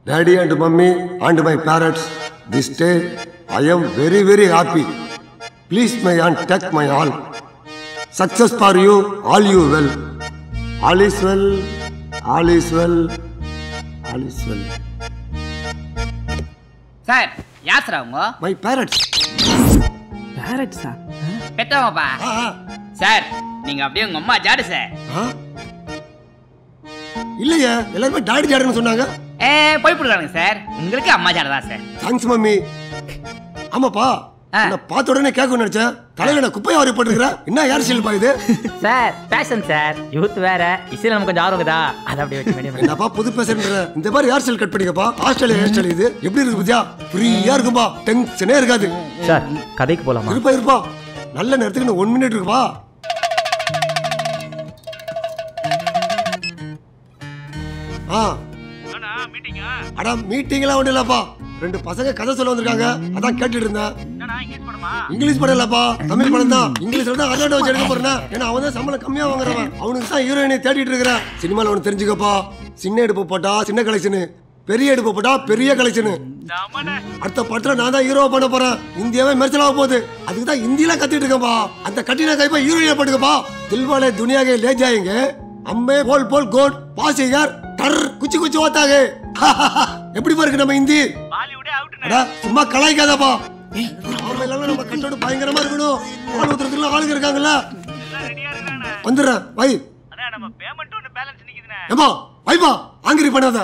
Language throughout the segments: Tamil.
Daddy and mummy and my parents, this day I am very very happy. Please my and take my all. Success for you, all you well. All is well, all is well, all is well. Sir யார் சார் அவங்க My parents. பேரட்ஸா பெத்தவங்கப்பா ஆ, ஆ, சார் நீங்க அப்படியே உங்க அம்மா ஜாடு சார் ஆ. இல்லையே எல்லாருமே டாடி டாடின்னு சொன்னாங்க ஏ போய் போடுறாங்க சார் உங்களுக்கு அம்மா ஜாடு தான் சார் தேங்க்ஸ் மம்மி ஆமாப்பா ஆ. நான் பார்த்த உடனே கேட்கணும்னு நினைச்சேன் தலையில நான் குப்பையை வாரி போட்டுருக்கிறேன் என்ன யார் செல்பா இது சார் பேஷன் சார் யூத் வேற இசையில் நமக்கு கொஞ்சம் ஆர்வம் தான் அதை அப்படியே வச்சு medium பண்ணி- என்னப்பா புது பேசுற இந்த மாதிரி ஹேர் ஸ்டைல் கட் பண்ணிக்கப்பா ஆஸ்திரேலியா ஹேர் ஸ்டைல் இது எப்படி இருக்கு பத்தியா ஃப்ரீயா இருக்கும்பா டென்ஷனே இருக்காது சார் கதைக்கு போலாமா இருப்பா இருப்பா நல்ல நேரத்துக்கு இன்னும் ஒன் மினிட் இருக்குப்பா ஆ அடா மீட்டிங்லாம் ஒன்றும் இல்லப்பா ரெண்டு பசங்க கதை சொல்ல வந்திருக்காங்க அதான் கேட்டுட்டு இருந்தேன் இங்கிலீஷ் படம் இல்லப்பா தமிழ் படம் தான் இங்கிலீஷ்ல தான் அர்ஜென்ட் வச்சு எடுக்க போறேன் ஏன்னா அவன் தான் சம்பளம் கம்மியா வாங்குறவன் அவனுக்கு தான் ஹீரோயினை தேடிட்டு இருக்கிறேன் சினிமால ஒன்று தெரிஞ்சுக்கப்பா சின்ன எடுப்பு போட்டா சின்ன கலெக்ஷனு பெரிய எடுப்பு போட்டா பெரிய கலெக்ஷனு அடுத்த படத்துல நான் தான் ஹீரோ பண்ண போறேன் இந்தியாவே மெர்சலாக போகுது அதுக்கு தான் ஹிந்திலாம் கத்திட்டு இருக்கேன்ப்பா அந்த கட்டின கைப்பா ஹீரோயினா போட்டுக்கப்பா தில்வாலே துனியாகே லே ஜாயங்க அம்மே போல் போல் கோட் பாசிகர் டர் குச்சி குச்சி ஓத்தாங்க எப்படி பாருக்கு நம்ம ஹிந்தி அடா, சும்மா கலாய்க்காதப்பா ஆமையில நம்ம கட்டோடு பயங்கரமா இருக்கணும் ஆள் ஊத்துறதுக்குள்ள ஆளுங்க இருக்காங்கல்ல வந்துடுறேன் வை ஏப்பா வைப்பா ஆங்கிரி பண்ணாத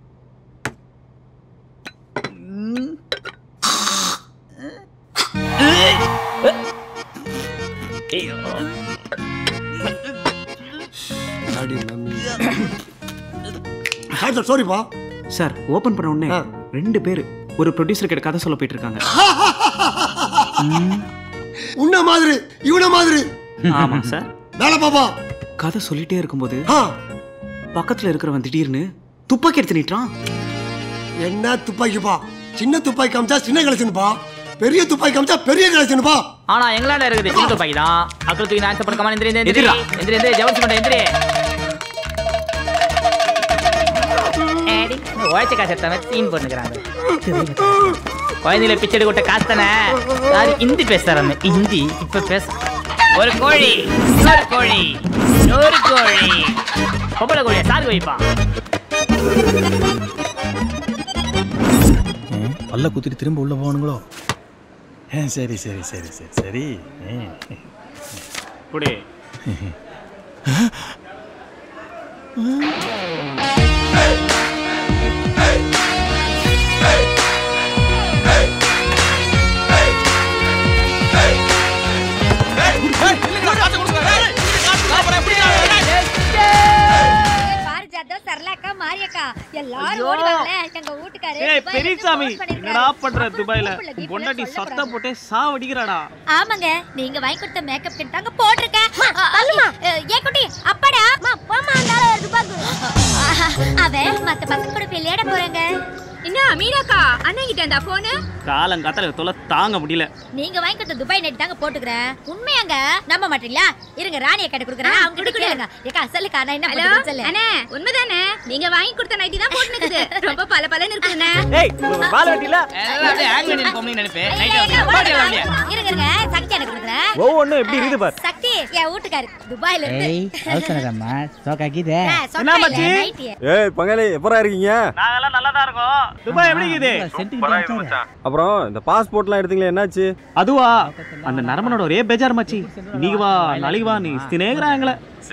சாரிப்பா சார் ஓபன் பண்ண உடனே ஆ. ரெண்டு பேர் ஒரு ப்ரொடியூசர் கிட்ட கதை சொல்ல போயிட்டு இருக்காங்க உன்ன மாதிரி இவன மாதிரி ஆமா சார் வேலை பாப்பா கதை சொல்லிட்டே இருக்கும்போது ஆ, பக்கத்துல இருக்கிறவன் திடீர்னு துப்பாக்கி எடுத்து நீட்டான் என்ன துப்பாக்கிப்பா சின்ன துப்பாக்கி காமிச்சா சின்ன கலெக்ஷன்ப்பா பெரிய துப்பாக்கி காமிச்சா பெரிய கலெக்ஷன்ப்பா ஆனா எங்களாண்ட இருக்குது சின்ன துப்பாக்கி தான் அக்கல் தூக்கி நான் பண்ண கமான எந்திரி எந்திரி எதிரா. எந்திரி எந்திரி ஜவர்ஸ் பண்ண எந்திரி ஏடி, உழைச்ச காசு எடுத்தவன் சீன் பண்ணுகிறாங்க குழந்தையில பிச்சை கொடுத்த காசு தானே யாரு ஹிந்தி பேசுறாங்க ஹிந்தி இப்ப பேச ஒரு கோழி இன்னொரு கோழி இன்னொரு கோழி பொம்பளை கோழியா சாது வைப்பா பல்ல குத்திட்டு திரும்ப உள்ள போகணுங்களோ ஆ, சரி சரி சரி சரி சரி ம். புடி பாரிஜாத்தம் சரளாக்கா மாரியக்கா எல்லாரும் ஓடுவாங்களே எங்க வீட்டுக்காரு ஏய் துபாயில பெரியசாமி இருந்து phone பண்ணிருக்காரு. என்னடா பண்ற துபாயில உள்ள gift பொண்டாட்டி எல்லாம் சத்தம் சொல்லக்கூடாது. போட்டே சாவடிக்கிறாடா ஆமாங்க நீங்க வாங்கி கொடுத்த மேக்கப் கிட் தாங்க போட்டிருக்கேன் தள்ளுமா ஏ குட்டி அப்பாடா போமா அந்தால வருது பாக்கு அவன் மத்த பசங்க கூட விளையாட போறாங்க என்ன மீனாக்கா அண்ணன் கிட்ட அந்த போனு காலம் காத்தால தொலை தாங்க முடியல நீங்க வாங்கி கொடுத்த துபாய் நெட் தாங்க போட்டுக்கிறேன் உண்மையாங்க நம்ப மாட்டீங்களா இருங்க ராணியை கேட்டு கொடுக்குறேன் அவங்க கிட்ட கேளுங்க ஏக்கா சொல்லுக்கா நான் என்ன பண்ணுறேன்னு சொல்லு அண்ணே உண்மைதானே நீங்க வாங்கி கொடுத்த நைட்டி தான் போட்டுனுக்குது ரொம்ப பல பலன்னு இருக்குதுண்ணே ஏய் வாழ வெட்டில எல்லாம் அப்படியே ஆங் பண்ணி பொம்பளைங்க நினைப்பேன் ஐயா, நைட்டு ஐயா, வந்து வாங்க, அப்படியே வாங்க. இருங்க இருங்க சக்தி எனக்கு கொடுக்குறேன் ஒவ்வொன்றும் எப்படி இருக்குது பார் சக்தி என் வீட்டுக்காரு துபாயில இருந்து அவசரம்மா சோக்காக்கிதே ஆ, என்ன சொன்னாயில்ல, மச்சி? நைட்டியை. ஏய் பங்காளி எப்பரா இருக்கீங்க நாங்கெல்லாம் நல்லா தான் இருக்கோம் துபாய் எப்படி இருக்குது அப்புறம் இந்த பாஸ்போர்ட்லாம் எடுத்தீங்களே என்னாச்சு அதுவா அந்த நரம்பனோட ஒரே பேஜார் மச்சி இன்னைக்கு வா நாளைக்கு வா நீ தினேகிறாங்களே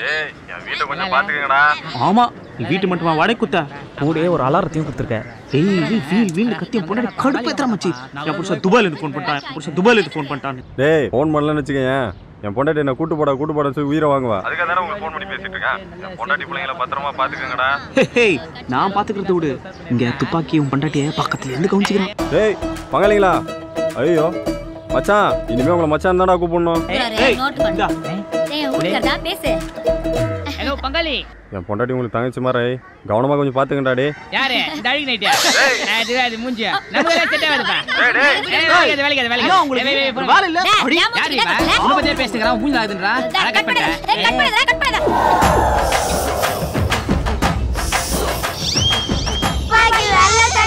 ஆமா நீ வீட்டு மட்டுமா வடை குத்த கூடயே ஒரு அலாரத்தையும் கொடுத்துருக்கேன் டெய்லி வீல் வீல் கத்தியம் பொண்ணு கடுப்பேத்துற மச்சி என் புருஷன் துபாயில இருந்து ஃபோன் பண்ணிட்டான் என் புருஷன் துபாயில இருந்து ஃபோன் பண்ணிட்டான் டேய் ஃபோன் பண்ணலன்னு வச்சுக்கேன் என் பொண்டாட்டி என்ன கூட்டு போடா கூட்டு போட சொல்லி உயிரை வாங்குவா அதுக்காக தானே உங்களுக்கு ஃபோன் பண்ணி பேசிட்டு இருக்கேன் என் பொண்டாட்டி பிள்ளைங்கள பத்திரமா பாத்துக்கங்கடா ஹே, ஹே நான் பாத்துக்கிறத விடு இங்க துப்பாக்கியும் பொண்டாட்டிய பக்கத்துல இருந்து கவனிச்சுக்கிறேன் டேய் பங்காளிங்களா ஐயோ மச்சான் இனிமே உங்களை மச்சான் தான்டா கூப்பிடணும் இவரு ஏய், நோட் பண்ணு. இந்தா. டேய், என் வீட்டுக்காரர் தான் பேசு ஹலோ பங்காளி என் பொண்டாட்டி உங்களுக்கு தங்கச்சி மாதிரி கவனமா கொஞ்சம் பாத்துக்கங்கடா டே யாரு இந்த அழுகு நைட்டியா அது அது மூஞ்சியா நமக்கு எல்லாம் செட் ஆகாதுப்பா ஏய், வேலைக்கு வேலைக்கு வேலைக்கு ஐயோ, உங்களுக்கு ஏய், ஏய், ஏய், வேலை இல்ல? டேய், அப்படி? ஏன் மூஞ்சி யாரு கிட்ட இவன்? கத்துற? உன்னை பத்தியே பேசுகிறான் மூஞ்சி ஆகுதுன்றா டேய், அதை கட் கட் பண்ணாத. பண்ணிட்டேன் டேய், கட் பண்ணாத, கட் பண்ணாத. பாக்கி வெள்ளை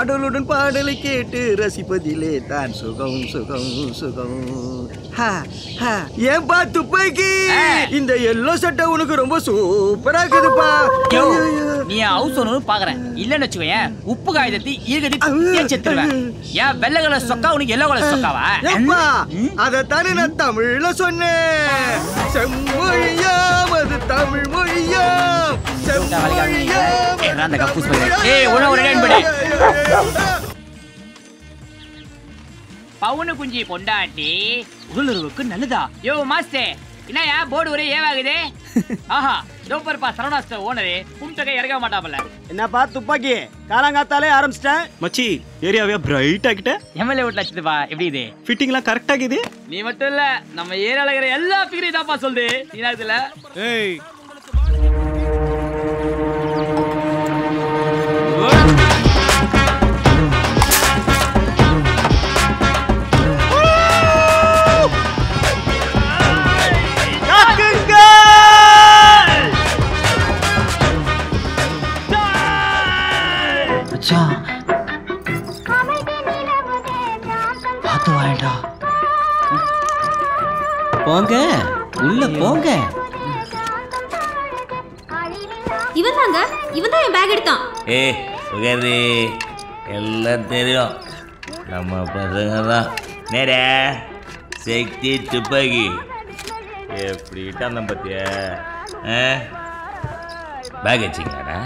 ஆடலுடன் பாடலை கேட்டு ரசிப்பதிலே தான் சுகம் சுகம் சுகம் ஹா, ஹா. ஏன்பா துப்பாக்கி இந்த எல்லோ சட்டை உனக்கு ரொம்ப சூப்பரா இருக்குதுப்பா யோ, ஐயையோ. நீ ஹவுஸ் ஓனர் பாக்குறேன் இல்லன்னு வச்சுக்கோயேன் உப்பு காயத்தி ஈகதி தேய்ச்செத்துருவேன் ஏன் வெள்ளை கலர் சொக்கா உனக்கு எல்லோ கலர் சொக்காவா ஏப்பா அதைத்தானே நான் தமிழ்ல சொன்னேன் செம்மொழியாம் அது தமிழ் மொழியாம் செம்மொழியாம் ஏய், நான் அந்த கக்கூஸ் பையன். ஏய், உன்னை ஒரு ரெண்டு படி. பவுனு குஞ்சி பொண்டாட்டி உடலுறவுக்கு நல்லதா யோ மாஸ்டே என்னயா போர்டு ஒரே ஏவாகுது ஆஹா சூப்பர்ப்பா சரவணாஸ்ட ஓனரு கும்பிட்டகை இறக்க மாட்டாமல என்னப்பா துப்பாக்கி காலாங்காத்தாலே ஆரம்பிச்சிட்டேன் மச்சி ஏரியாவே பிரைட் ஆக்கிட்ட எம்எல்ஏ வீட்டுல வச்சுதுப்பா எப்படி இது ஃபிட்டிங்லாம் கரெக்ட் ஆகுது நீ மட்டும் இல்ல நம்ம ஏரியால இருக்கிற எல்லா பிகரையும் தான்ப்பா சொல்லுது சீனாதுல ஏய் மச்சான் பார்த்து வாயடா போங்க உள்ள போங்க இவன் தாங்க இவன் தான் என் பேக் எடுத்தான் ஏ சுகரி எல்லாம் தெரியும் நம்ம பசங்க தான் நேரே சக்தி துப்பாக்கி எப்படி அந்த பத்திய பேக் வச்சிங்களாடா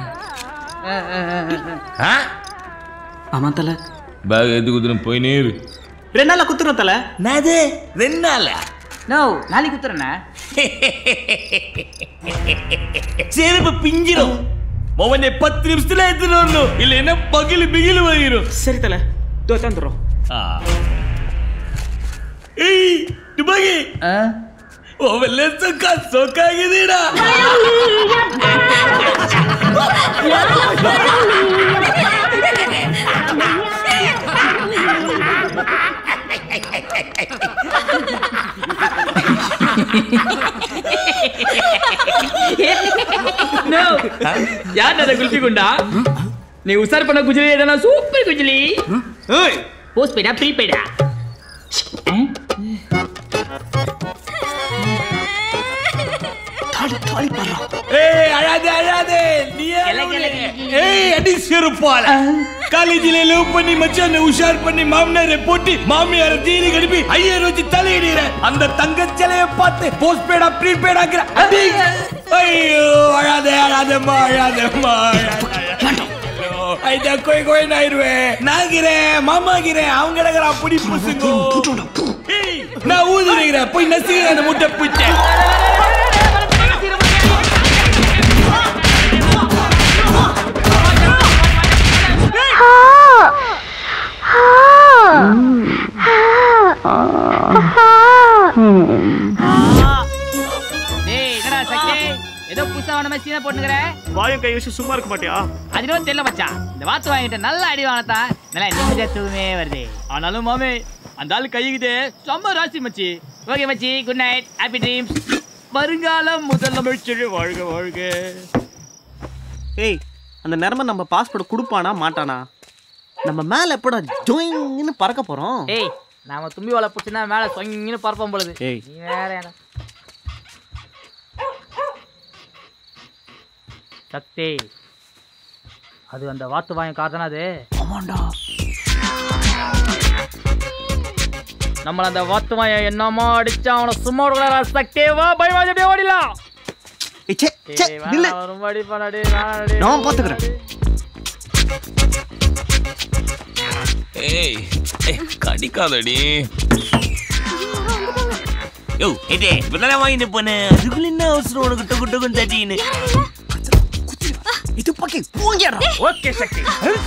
ஆ ஆமா தல பேக் எது குத்துன்னு போய் நேரு ரெண்டு நாள்ல குத்துறோம் தல நாது ரெண்டு நாளா நோ நாளைக்கு குத்துறேண்ணா செருப்பு பிஞ்சிரும் மோவனே பத்து நிமிஷத்துல எடுத்துட்டு வரணும் இல்லைன்னா பகிலு பிகிலு வாங்கிரும் சரி தல தோ தந்துடுறோம் ஏய் துபாகி ஓவல்ல சொக்கா சொக்காகுதுடா நோ யார் அதை குல்பி குண்டா நீ உசார் பண்ண குஜிலி எதனா சூப்பர் குஜிலி போஸ்ட் பெய்டா ப்ரீ பெய்டா ஏய் அழாதே அழாதே நீ ஏய் அடி செருப்பால காலேஜில லவ் பண்ணி மச்சான் உஷார் பண்ணி மாமனாரை போட்டு மாமியார ஜெயிலுக்கு அனுப்பி ஐயர் வச்சு தலையிடுற அந்த தங்க சிலைய பார்த்து போஸ்ட் பேடா ப்ரீ பேடாங்கிற அடி ஐயோ அழாதே அழாதேம்மா அழாதேம்மா ஐயா கோய் கோய் ஆயிருவேன் நாகிறேன் மாமாகிறேன் அவங்க கிடக்குறா புடி புசுங்கோ ஏய், நான் ஊதுறேன் போய் நசுகிறேன் அந்த முட்டை பூச்சை டேய் என்னடா சக்தி ஏதோ புதுசா வந்த மாதிரி சீனை போட்டுக்கிற வாயம் கை வச்சு சும்மா இருக்க மாட்டியா அது இன்னும் தெரியல மச்சான் இந்த வாத்து வாங்கிட்ட நல்ல அடி வாங்கத்தான் நல்லா நிம்மதியா தூக்கமே வருது ஆனாலும் மாமே அந்த ஆளு கையுக்குது செம்ம ராசி மச்சி ஓகே மச்சி குட் நைட் ஹாப்பி ட்ரீம்ஸ் வருங்காலம் முதலமைச்சர் வாழ்க வாழ்க ஏய் அந்த நிறமை நம்ம பாஸ்போர்ட் கொடுப்பானா மாட்டானா நம்ம மேல எப்படா ஜோயிங்னு பறக்க போறோம் ஏய் நாம தும்பி வலை பிடிச்சினா மேல சொங்கின்னு பறப்போம் பொழுது ஏய். நீ வேற என்ன சக்தி அது அந்த வாத்து வாயம் காதனா அது ஆமாண்டா நம்மள அந்த வாத்து வாயம் என்னமா அடிச்சா அவனை சும்மா விடக்கூடாதா சக்தி வா பயமாஜே ஓடிலாம் ஏய், ச்சே, ச்சே, ஏய், நில்லு. வேணாம், ரொம்ப அடிப்பானா, டேய், வேணாம், டேய். நான் பாத்துக்கிறேன் ஏய் ஏய், கடிக்காதடி யோ ஏட்டே இப்பதானே வாங்கிட்டு போனேன் அதுக்குள்ள என்ன அவசரம் உனக்கு டொக்கு டொக்குன்னு தட்டின்னு இது பக்கி பூங்கடா ஓகே சக்தி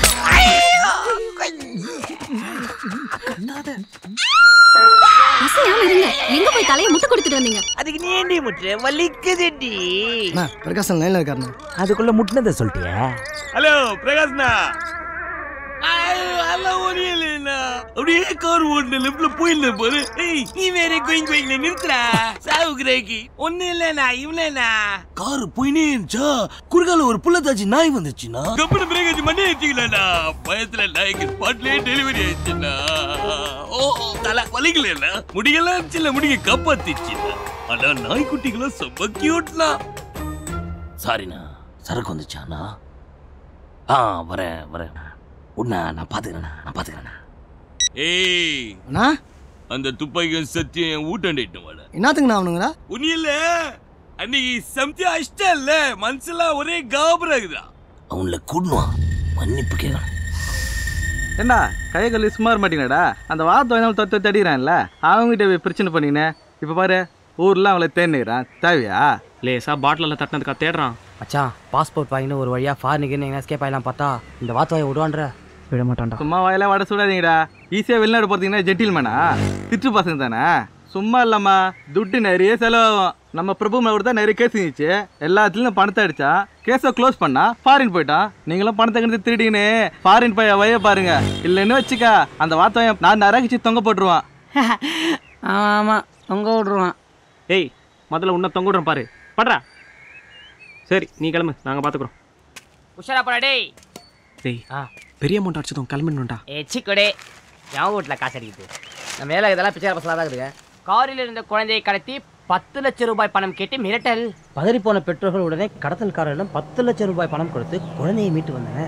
அசையாம இருங்க எங்க போய் தலைய முட்டு கொடுத்துட்டு வந்தீங்க அதுக்கு நீ ஏண்டி முட்டுற வலிக்குதுடி பிரகாசன் லைன்ல இருக்காருண்ணா அதுக்குள்ள முட்டினதை சொல்லிட்டியா ஹலோ பிரகாஷ்னா அதெல்லாம் ஒரே இல்லைண்ணா அப்படியே கார் ஓடுன லெப்ட்ல போயிடல பாரு ஏய் நீ வேற கோயிங் கோயிங்ல நிறுத்துறா சாவுக்குறேக்கி ஒண்ணு இல்லண்ணா இவனண்ணா கார் போயினே இருந்துச்சா குறுகால ஒரு புள்ளத்தாச்சி நாய் வந்துச்சுன்னா கப்பன பிரேக் வச்சு மண்ணே வச்சுக்கலண்ணா பயத்துல நாய்க்கு ஸ்பாட்லயே டெலிவரி ஆயிடுச்சுண்ணா ஓ தலை வலிக்கல முடியெல்லாம் இருந்துச்சுல முடிக்க காப்பாத்திச்சுண்ணா ஆனா நாய்க்குட்டிகளும் செம்ம கியூட்னா சாரிண்ணா சரக்கு வந்துச்சாண்ணா ஆ வரேன் வரேன் உன்ன நான் பாத்துக்கிறேண்ணா நான் பாத்துக்கிறேண்ணா ஏய் அண்ணா அந்த துப்பாக்கியும் சத்தியம் என் ஊட்டாண்டிட்டு வாட என்னத்துக்குண்ணா அவனுங்களா உனி இல்ல அன்னைக்கு சம்தியா இஷ்டம் இல்ல மனசுலாம் ஒரே காபராகுதா அவங்கள கூடணும் மன்னிப்பு கேட்கணும் ஏண்டா கை கல்லு சும்மா இருக்க மாட்டீங்கடா அந்த வார்த்தை வாங்கினாலும் தொத்து தொத்து அடிக்கிறான்ல அவங்ககிட்ட போய் பிரச்சனை பண்ணிக்கினேன் இப்போ பாரு ஊர்ல அவங்கள தேடிக்கிறான் தேவையா லேசா பாட்டிலில் தட்டினதுக்கா தேடுறான் மச்சான் பாஸ்போர்ட் வாங்கிட்டு ஒரு வழியா ஃபாரினுக்கு எங்கன்னா எஸ்கேப் ஆயிலாம் பார்த்தா இந்த வாத்துவாயை விடுவான்ற விட மாட்டான்டா சும்மா வாயில வட சுடாதீங்கடா ஈஸியாக வெளிநாடு போகிறீங்கன்னா ஜெட்டில்மேனா திட்டு பசங்க தானே சும்மா இல்லம்மா துட்டு நிறைய செலவாகும் நம்ம பிரபு மேல கூட தான் நிறைய கேஸ் இருந்துச்சு எல்லாத்துலயும் பணத்தை அடிச்சா கேஸை க்ளோஸ் பண்ணா ஃபாரின் போயிட்டான் நீங்களும் பணத்தை கிட்ட திருடிங்கன்னு ஃபாரின் போய் வய பாருங்க இல்லைன்னு வச்சுக்கா அந்த வார்த்தையை நான் நரகிச்சு தொங்க போட்டுருவான் ஆமா ஆமா தொங்க விட்ருவான் ஏய் முதல்ல உன்னை தொங்க விடுறேன் பாரு படுறா சரி நீ கிளம்பு நாங்கள் பார்த்துக்குறோம் உஷாரா போடா டேய் டேய் பெரிய அமௌண்ட் அடிச்சதும் கிளம்பிடணும்டா ஏ சிக்கோடே என் வீட்டில் காசு அடிக்குது நம்ம மேலே இதெல்லாம் பிச்சை பசலாக தான் இருக்குதுங்க காரில் இருந்த குழந்தையை கடத்தி பத்து லட்சம் ரூபாய் பணம் கேட்டு மிரட்டல் பதறிப்போன பெற்றோர்கள் உடனே கடத்தல்காரரிடம் பத்து லட்சம் ரூபாய் பணம் கொடுத்து குழந்தையை மீட்டு வந்தனர்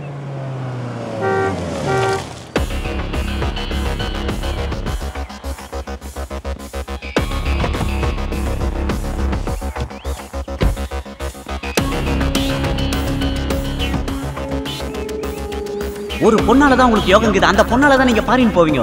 ஒரு பொண்ணால தான் உங்களுக்கு யோகம் இருக்குது அந்த பொண்ணால தான் நீங்க பாரின் போவீங்க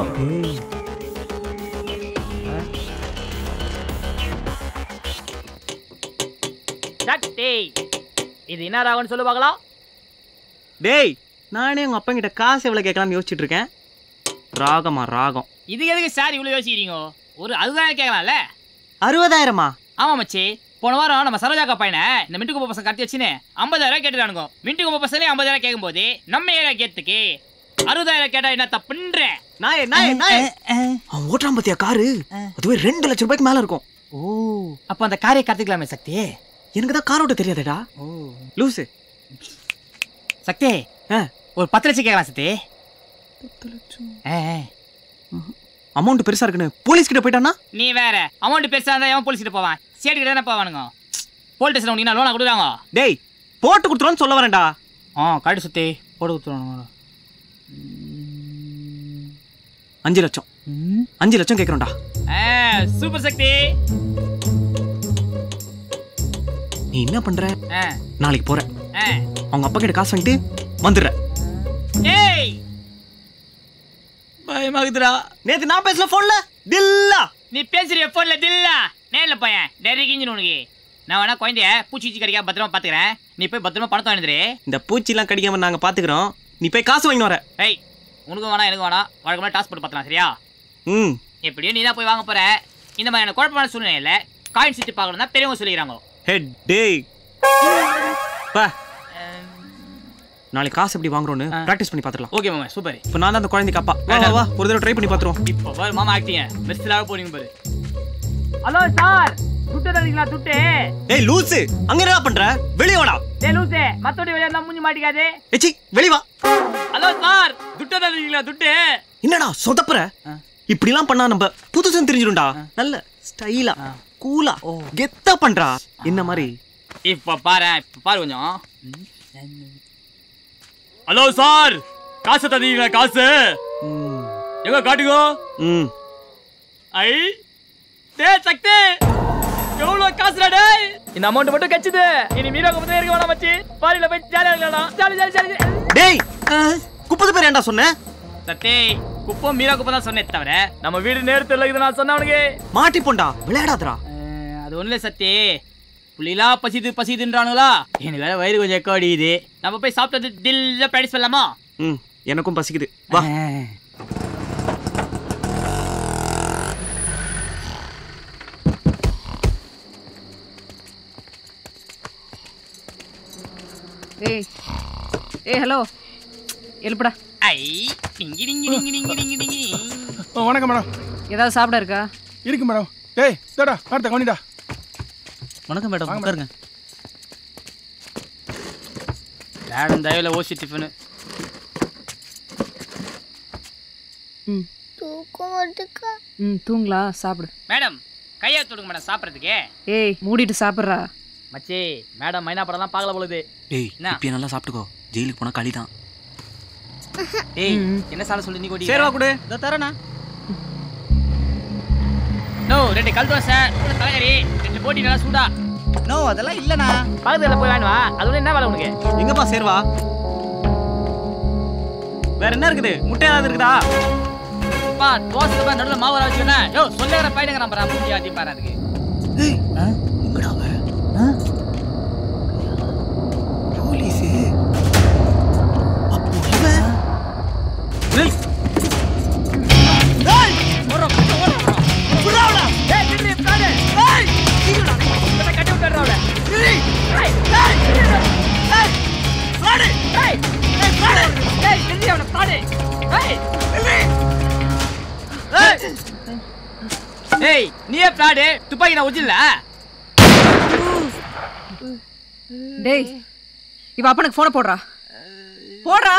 சக்தி இது என்ன ராகம்னு சொல்லு பார்க்கலாம் டேய் நானே உங்கள் அப்பங்கிட்ட காசு எவ்வளோ கேட்கலாம்னு யோசிச்சுட்டு இருக்கேன் ராகமா ராகம் இதுக்கு எதுக்கு சார் இவ்வளோ யோசிக்கிறீங்க ஒரு அதுதான் கேட்கலாம்ல அறுபதாயிரமா ஆமா மச்சி போன வாரம் நம்ம சரோஜாக்கா பையனை இந்த மின்ட்டு குப்பை பசங்க கடத்தி வச்சுன்னு ஐம்பதாயிரம் கேட்டுட்டானுங்க மின்ட்டு குப்பை பசங்களே ஐம்பதாயிரம் கேட்கும்போது நம்ம ஏரியா கேத்துக்கு அறுபதாயிரம் கேட்டா என்ன தப்புன்ற நாயே நாயே நாயே அவன் ஓட்டுறான் பத்தியா காரு அதுவே ரெண்டு லட்சம் ரூபாய்க்கு மேல இருக்கும் ஓ அப்ப அந்த காரை கத்துக்கலாமே சக்தி எனக்கு தான் கார் ஓட்ட தெரியாதேடா லூசு சக்தி ஒரு பத்து லட்சம் கேட்கலாம் சக்தி அமௌண்ட் பெருசா இருக்குன்னு போலீஸ் கிட்ட போயிட்டானா நீ வேற அமௌண்ட் பெருசா இருந்தா எவன் போலீஸ் கிட்ட போவான் சேட்டு கிட்ட தானே போவானுங்க போலீஸ் ஸ்டேஷன் உனக்கு லோனா கொடுக்குறாங்க டேய் போட்டு கொடுத்துருவான்னு சொல்ல வரேன்டா ஆ கரெக்ட் சுத்தி போட்டு கொடுத்துருவானுங்க அஞ்சு லட்சம் அஞ்சு லட்சம் கேட்குறோம்டா சூப்பர் சக்தி நீ என்ன பண்ற ஆ, நாளைக்கு போற ஆ. அவங்க அப்பா கிட்ட காசு வாங்கிட்டு வந்துடுற ஏய் பயமாகுதுடா நேத்து நான் பேசல போன்ல தில்லா நீ பேசுறிய போன்ல தில்லா நேர்ல பையன் டெரி கிஞ்சின் உனக்கு நான் வேணா குழந்தைய பூச்சி பூச்சி கடிக்காம பத்திரமா பாத்துக்கிறேன் நீ போய் பத்திரமா பணத்தை வாங்கிடுறே இந்த பூச்சிலாம் கடிக்காம நாங்க பாத்துக்கிறோம் நீ போய் காசு வாங்கிட்டு வர ஏய் உனக்கும் வேணாம் எனக்கு வேணாம் வழக்கமாக டாஸ் போட்டு பார்த்தலாம் சரியா ம் எப்படியும் நீ தான் போய் வாங்க போற இந்த மாதிரியான குழப்பமான சூழ்நிலையில காயின் சுத்தி பார்க்கணும் தான் பெரியவங்க சொல்லிக்கிறாங்க ஹெட் டேய் பா நாளைக்கு காசு எப்படி வாங்குறோன்னு ப்ராக்டிஸ் பண்ணி பார்த்துக்கலாம் ஓகே மாமா சூப்பர் இப்போ நான் தான் அந்த குழந்தைக்கு அப்பா வா வா, வா ஒரு தடவை ட்ரை பண்ணி பார்த்துருவோம் இப்போ பாரு மாமா ஆக்டிங்க பெஸ்ட்லாக போறீங்க பாரு ஹலோ சார் துட்டு தரீங்களா துட்டு ஏய் லூசு அங்க என்ன பண்ற வெளிய வாடா டே லூசு மத்தோடி வெளியே இருந்தா மூஞ்சி மாட்டிக்காதே ஏச்சி வெளிய வா ஹலோ சார் துட்டு தரீங்களா துட்டு என்னடா சொதப்புற இப்படிலாம் பண்ணா நம்ம புதுசுன்னு தெரிஞ்சிடும்டா நல்ல ஸ்டைலா கூலா கெத்தா பண்றா என்ன மாதிரி இப்போ பாரு இப்போ பாரு கொஞ்சம் ஹலோ சார் காசு தந்தீங்களா காசு எங்க காட்டுங்க ம் ஐ டே சக்தி எவ்வளவு காசுடா டேய் இந்த அமௌண்ட் மட்டும் கச்சுது இனி மீரா குப்பத்தே இருக்க வேணாம் மச்சி பாரியில போய் ஜாலியா இருக்கலாம் ஜாலி ஜாலி ஜாலி டேய் குப்பத்து பேர் ஏன்டா சொன்ன சத்தே குப்பம் மீரா குப்பம் தான் சொன்னே தவிர நம்ம வீடு நேரத்தில் இது நான் சொன்ன அவனுக்கு மாட்டி போண்டா விளையாடாதடா அது ஒண்ணுல சத்தே புள்ளிலா பசிது பசிதுன்றானுங்களா எனக்கு வேற வயிறு கொஞ்சம் எக்கோ அடிக்குது நம்ம போய் சாப்பிட்டது தில்ல ப்ராக்டிஸ் பண்ணலாமா ம் எனக்கும் பசிக்குது வா ஏய் ஏய் ஹலோ எழுப்புடா ஐ ஐ டிங்கி டிங்கி டிங்கி டிங்கி டிங்கி டிங்கி ஓ, வணக்கம் மேடம் ஏதாவது சாப்பிட இருக்கா இருக்கு மேடம் டேய் தடா அடுத்த கவனிடா வணக்கம் மேடம் வாங்க உட்காருங்க மேடம் தயவுல ஓசி டிஃபனு ம் தூக்கம் வருதுக்கா ம் தூங்கலாம் சாப்பிடு மேடம் கையை தொடுங்க மேடம் சாப்பிட்றதுக்கு ஏய் மூடிட்டு சாப்பிட்றா மச்சி மேடம் மைனா படம்லாம் பார்க்கல பொழுது டேய் என்ன? இப்பயே நல்லா சாப்பிட்டுக்கோ ஜெயிலுக்கு போனா களி தான் டேய் என்ன சாப்பிட சொல்லி நீ கொடி சரி வா கொடு இதோ தரேண்ணா நோ ரெண்டு கல் தோசை ஒரு தலைகறி ரெண்டு போட்டி நல்லா சூடா நோ அதெல்லாம் இல்லண்ணா பக்கத்துல போய் வாங்கிட்டு வா அது ஒண்ணு என்ன வேலை உனக்கு எங்கப்பா சேர்வா வேற என்ன இருக்குது முட்டை ஏதாவது இருக்குதா பா தோசை தான் நடுவில் மாவு வர வச்சுக்கோண்ணே யோ சொல்லுகிற பையனுங்கிறான் பாரு மூஞ்சி ஆத்தி பாரு அதுக்கு எங்கடா அவன் போலீஸு அப்போ இவன் ஏய் திடீர் பிளாடு ஏய் சீக்கிரம் டா கட்டி விட்டுறா அவள ஏய் ஏய் ஏய் பிளாடு ஏய் ஏய் பிளாடு ஏய் திடீர் அவன பிளாடு ஏய் ஏய் ஏய் நீயே பிளாடு துப்பாக்கி நான் உஜில்ல டேய் இவ அப்பனுக்கு போனை போடுறா போடுறா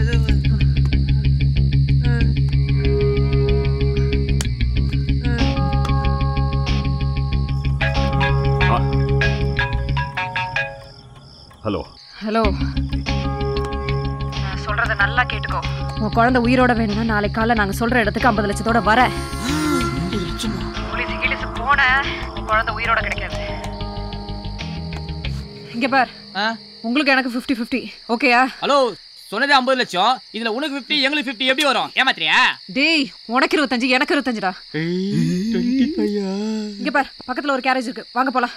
ஹலோ ஹலோ நான் சொல்றத நல்லா கேட்டுக்கோ உன் குழந்தை உயிரோட வேணும்னா நாளைக்கு காலைல நாங்க சொல்ற இடத்துக்கு ஐம்பது லட்சத்தோட வர போலீஸ் கீழீஸ் போன உன் குழந்தை உயிரோட கிடைக்காது இங்க பார் உங்களுக்கு எனக்கு 50 50 ஓகேயா ஹலோ சொன்னதே ஐம்பது லட்சம் இதுல உனக்கு 50 எங்களுக்கு 50 எப்படி வரும் ஏமாத்திரியா டேய் உனக்கு இருபத்தஞ்சு எனக்கு இருபத்தஞ்சுடா இங்க பார் பக்கத்துல ஒரு கேரேஜ் இருக்கு வாங்க போலாம்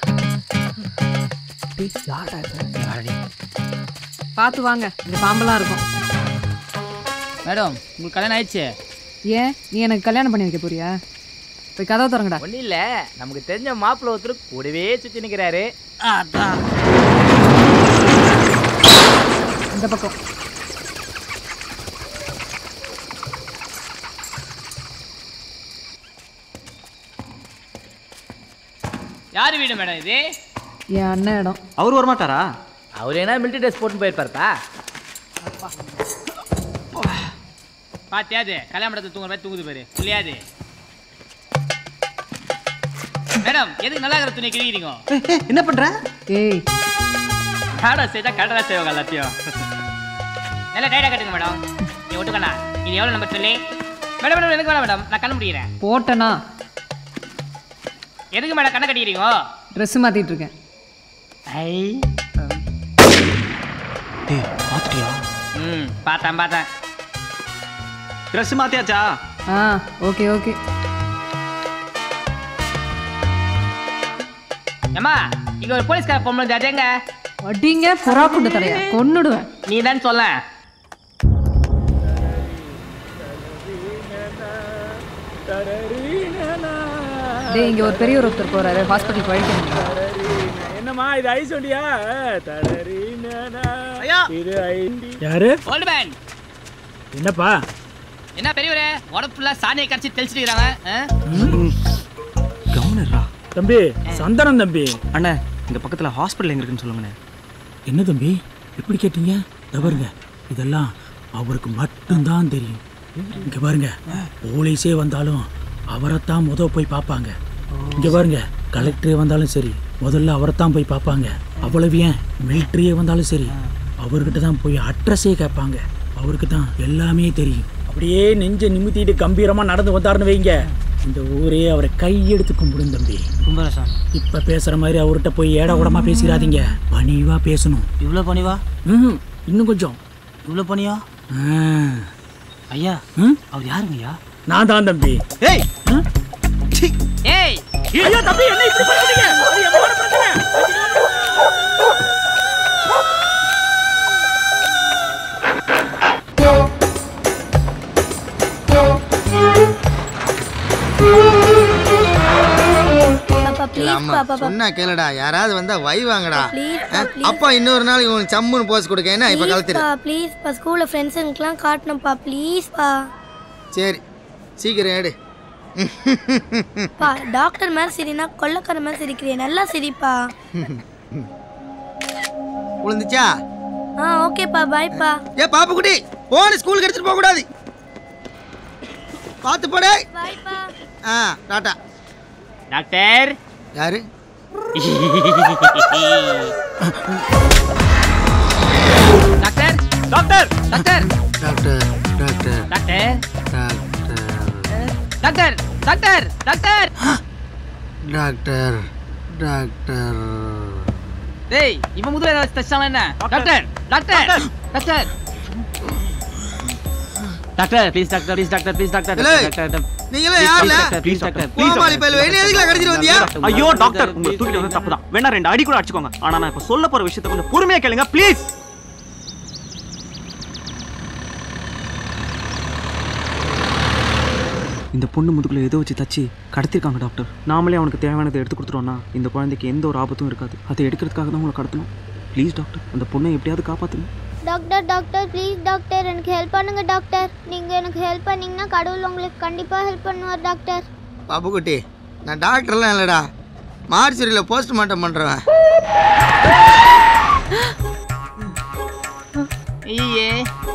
பார்த்து வாங்க இந்த பாம்பெல்லாம் இருக்கும் மேடம் உங்களுக்கு கல்யாணம் ஆயிடுச்சு ஏன் நீ எனக்கு கல்யாணம் பண்ணி வைக்க போறியா போய் கதவை திறங்கடா ஒன்றும் இல்லை நமக்கு தெரிஞ்ச மாப்பிள்ளை ஒருத்தர் கூடவே சுற்றி நிற்கிறாரு அதான் இந்த பக்கம் யார் வீடு மேடம் இது என் அண்ணன் இடம் அவர் வரமாட்டாரா அவர் என்ன மிலிட்டரி ட்ரெஸ் போட்டு போயிருப்பாருப்பா பாத்தியாது கல்யாண மண்டபத்தில் தூங்குற மாதிரி தூங்குது பாரு இல்லையாது மேடம் எதுக்கு நல்லா இருக்கிற துணி கிழிக்கிறீங்க என்ன பண்ற ஏய் காடா செய்தா கடலா செய்வாங்க எல்லாத்தையும் நல்லா டைட்டாக கட்டுங்க மேடம் நீ ஒட்டுக்கண்ணா இது எவ்வளோ நம்பர் சொல்லி மேடம் மேடம் எனக்கு வேணாம் மேடம் நான் கண்ணு முடிக்கிறேன் போட்டனா எதுக்கு மேடம் கண்ணை கட்டிக்கிறீங்க ட்ரெஸ் மாத்திட்டு இருக்கேன் ஐ டேய் பாத்துட்டியா ம் பார்த்தேன் பார்த்தேன் ட்ரெஸ் மாத்தியாச்சா ஆ ஓகே ஓகே ஏம்மா இங்க ஒரு போலீஸ்கார பொம்பளை வந்து அது எங்க அடிங்க புறா குண்டு தலையா கொன்னுடுவேன் நீ தான் சொல்ல டேய் இங்க ஒரு பெரியவர் ஒருத்தர் போறாரு ஹாஸ்பிட்டல் போயிட்டு என்னம்மா இது ஐஸ் வண்டியா ஐயா இது யாரு ஓல்டு மேன் என்னப்பா என்ன பெரியவரே உடம்புல சாணியை கரைச்சி தெளிச்சிட்டு இருக்கிறாங்க கவனரா தம்பி சந்தனம் தம்பி அண்ணே இங்க பக்கத்துல ஹாஸ்பிட்டல் எங்க இருக்குன்னு சொல்லுங்கண்ணே என்ன தம்பி எப்படி கேட்டீங்க இத பாருங்க இதெல்லாம் அவருக்கு மட்டும்தான் தெரியும் இங்க பாருங்க போலீஸே வந்தாலும் அவரைத்தான் முத போய் பார்ப்பாங்க இங்க பாருங்க கலெக்டரே வந்தாலும் சரி முதல்ல அவரைத்தான் போய் பார்ப்பாங்க அவ்வளவு ஏன் மிலிட்ரியே வந்தாலும் சரி அவர்கிட்ட தான் போய் அட்ரஸே கேட்பாங்க அவருக்கு தான் எல்லாமே தெரியும் அப்படியே நெஞ்ச நிமித்திட்டு கம்பீரமா நடந்து வந்தாருன்னு வைங்க இந்த ஊரே அவரை கையெடுத்து கும்பிடும் தம்பி கும்பரசம் இப்ப பேசுற மாதிரி அவர்கிட்ட போய் ஏடா கூடமா பேசிடாதீங்க பணிவா பேசணும் இவ்வளோ பணிவா ம் இன்னும் கொஞ்சம் இவ்வளோ பணியா ஆ. ஐயா ம்? அவர் யாருங்க ஐயா நான் தான் தம்பி ஏய் ஏய் ஐயோ தம்பி என்ன இப்படி பண்ணிட்டீங்க அது என்னோட பிரச்சனை பாப்பா ப்ளீஸ் பா பாப்பா சொன்னா கேளுடா யாராவது வந்தா வை வாங்கடா ப்ளீஸ் ஆ, அப்பா இன்னொரு நாளைக்கு உனக்கு சம்முன்னு போஸ் கொடுக்க என்ன இப்ப கலத்துரு பா ப்ளீஸ் பா ஸ்கூல்ல ஃப்ரெண்ட்ஸுங்களுக்குலாம் காட்டணும்ப்பா ப்ளீஸ் பா சரி சீக்கிரம் எடு பா டாக்டர் மாதிரி சிரினா கொள்ளக்கார மாதிரி சிரிக்கிறிய நல்லா சிரிப்பா விழுந்துச்சா ஆ ஓகேப்பா பாய்ப்பா ஏ பாப்பு குட்டி போன ஸ்கூலுக்கு எடுத்துட்டு போக கூடாது பார்த்து போடே பாய்ப்பா ஆ டாட்டா டாக்டர் யாரு doctor doctor doctor doctor doctor doctor doctor doctor doctor doctor doctor doctor டேய் இவன் முதல்ல ஏதாவது தச்சானா என்ன doctor doctor doctor doctor please doctor please doctor please doctor ஏய், டாக்டர் நீங்களே யாருல ப்ளீஸ் டாக்டர் கோமாளி பயில என்ன எதுக்குல கடிச்சிட்டு வந்தியா ஐயோ டாக்டர் உங்களை தூக்கிட்டு வந்து தப்பு தான் வேணா ரெண்டு அடி கூட அடிச்சுக்கோங்க ஆனா நான் இப்ப சொல்ல போற விஷயத்த கொஞ்சம் பொறுமையா கேளுங்க ப்ளீஸ் இந்த பொண்ணு முதுகுல ஏதோ வச்சு தச்சு கடத்திருக்காங்க டாக்டர் நாமளே அவனுக்கு தேவையானதை எடுத்து கொடுத்துட்டோம்னா இந்த குழந்தைக்கு எந்த ஒரு ஆபத்தும் இருக்காது அதை எடுக்கிறதுக்காக தான் உங்களை கடத்தணும் ப்ளீஸ் டாக்டர் அந்த பொண்ணை எப்படியாவது காப்பாத்துங்க டாக்டர் டாக்டர் ப்ளீஸ் டாக்டர் எனக்கு ஹெல்ப் பண்ணுங்க டாக்டர் நீங்க எனக்கு ஹெல்ப் பண்ணீங்கன்னா கடவுள் உங்களுக்கு கண்டிப்பா ஹெல்ப் பண்ணுவார் டாக்டர் பாப்பு குட்டி நான் டாக்டர்லாம் இல்லடா மார்ச்சரியில் போஸ்ட்மார்ட்டம் பண்ணுறேன் ஐயே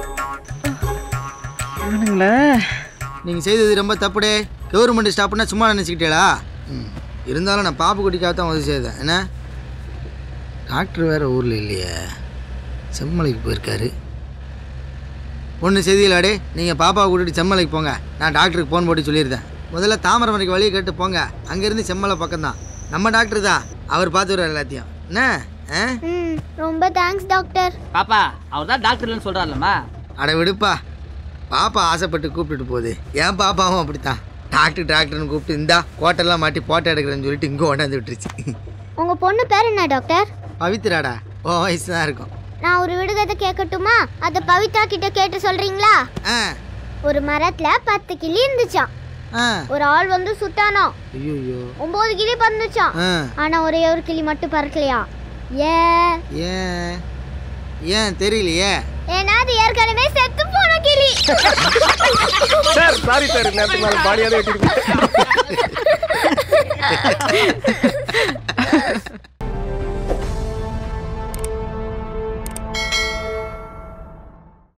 நீங்கள் செய்தது ரொம்ப தப்புடே கவர்மெண்ட் ஸ்டாப்னா சும்மா நினச்சிக்கிட்டேளா ம் இருந்தாலும் நான் பாப்பு குட்டிக்காக தான் உதவி செய்தேன் என்ன டாக்டர் வேறு ஊரில் இல்லையே செம்மலைக்கு போயிருக்காரு ஒன்று செய்தியிலாடே நீங்கள் பாப்பாவை கூட்டிட்டு செம்மலைக்கு போங்க நான் டாக்டருக்கு ஃபோன் போட்டு சொல்லியிருந்தேன் முதல்ல தாமரமரைக்கு வழியை கேட்டு போங்க அங்கேருந்து செம்மலை பக்கம்தான் நம்ம டாக்டர் தான் அவர் பார்த்துருவார் எல்லாத்தையும் என்ன ஆ ம் ரொம்ப தேங்க்ஸ் டாக்டர் பாப்பா அவர் தான் டாக்டர்லன்னு சொல்றாருலம்மா அட விடுப்பா பாப்பா ஆசைப்பட்டு கூப்பிட்டுட்டு போகுது என் பாப்பாவும் அப்படித்தான் டாக்டர் டாக்டர்னு கூப்பிட்டு இந்தா கோட்டெல்லாம் மாட்டி போட்டோ எடுக்கிறேன்னு சொல்லிட்டு இங்கே கொண்டாந்து விட்டுருச்சு உங்க பொண்ணு பேர் என்ன டாக்டர் பவித்ராடா ஓ வயசு தான் இருக்கும் நான் ஒரு விடுகதை கேட்கட்டுமா அதை பவித்ரா கிட்ட கேட்டு சொல்றீங்களா ஆ ஒரு மரத்துல பத்து கிளி இருந்துச்சாம் ஆ ஒரு ஆள் வந்து சுட்டானோ ஐயோ ஒன்பது கிளி பறந்துச்சாம் ஆ ஆனா ஒரே ஒரு கிளி மட்டும் பறக்கலையா ஏன் ஏன் ஏன் தெரியலையே ஏன்னா அது ஏற்கனவே செத்து போன கிளி சார் சாரி சார் நேரத்துக்கு மேலே பாடியாவே வெட்டிட்டு